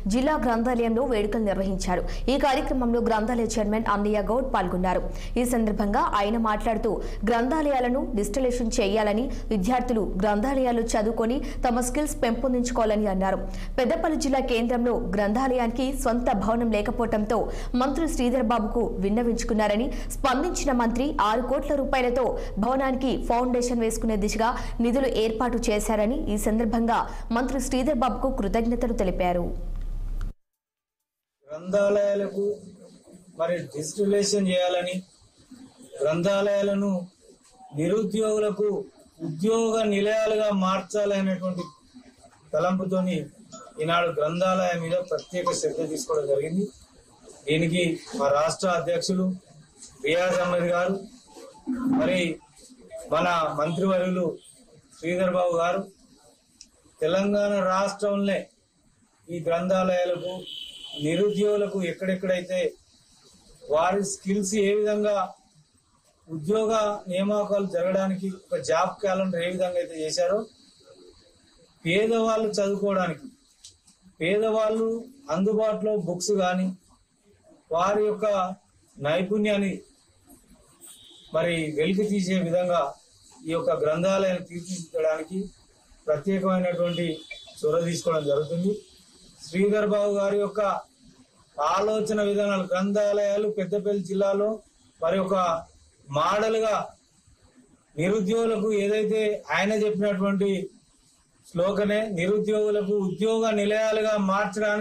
జిల్లా గ్రంథాలయంలో వేడుకలు నిర్వహించారు ఈ కార్యక్రమంలో గ్రంథాలయ చైర్మన్ అన్నయ్య గౌడ్ పాల్గొన్నారు ఈ సందర్భంగా ఆయన మాట్లాడుతూ గ్రంథాలయాలను డిజిటలైజేషన్ చేయాలని విద్యార్థులు గ్రంథాలయాలు చదువుకొని తమ స్కిల్స్ పెంపొందించుకోవాలని అన్నారు పెద్దపల్లి జిల్లా కేంద్రంలో గ్రంథాలయానికి సొంత భవనం లేకపోవడంతో మంత్రి శ్రీధర్ బాబుకు విన్నవించుకున్నారని స్పందించిన మంత్రి ఆరు కోట్ల రూపాయలతో భవనానికి ఫౌండేషన్ వేసుకునే దిశగా నిధులు ఏర్పాటు చేశారని ఈ సందర్భంగా మంత్రి శ్రీధర్ బాబుకు కృతజ్ఞతలు తెలిపారు గ్రంథాలయాలకు మరి డిజిటలైజేషన్ చేయాలని గ్రంథాలయాలను నిరుద్యోగులకు ఉద్యోగ నిలయాలుగా మార్చాలనేటువంటి తలంపుతోని ఈనాడు గ్రంథాలయం మీద ప్రత్యేక శ్రద్ధ తీసుకోవడం జరిగింది దీనికి మా రాష్ట్ర అధ్యక్షులు రియాజ్ అహ్మద్ గారు మరి మన మంత్రివర్యులు శ్రీధర్ బాబు గారు తెలంగాణ రాష్ట్రంలో ఈ గ్రంథాలయాలకు నిరుద్యోగులకు ఎక్కడెక్కడైతే వారి స్కిల్స్ ఏ విధంగా ఉద్యోగ నియామకాలు జరగడానికి ఒక జాబ్ క్యాలెండర్ ఏ విధంగా అయితే చేశారో పేదవాళ్ళు చదువుకోవడానికి పేదవాళ్ళు అందుబాటులో బుక్స్ కానీ వారి యొక్క నైపుణ్యాన్ని మరి వెలికి తీసే విధంగా ఈ యొక్క గ్రంథాలయాన్ని తీర్చిదిద్దడానికి ప్రత్యేకమైనటువంటి చొరవ తీసుకోవడం జరుగుతుంది శ్రీధర్ బాబు గారి యొక్క ఆలోచన విధానాలు గ్రంథాలయాలు పెద్దపల్లి జిల్లాలో మరి ఒక మోడల్గా నిరుద్యోగులకు ఏదైతే ఆయన చెప్పినటువంటి స్లోగనే నిరుద్యోగులకు ఉద్యోగ నిలయాలుగా మార్చడానికి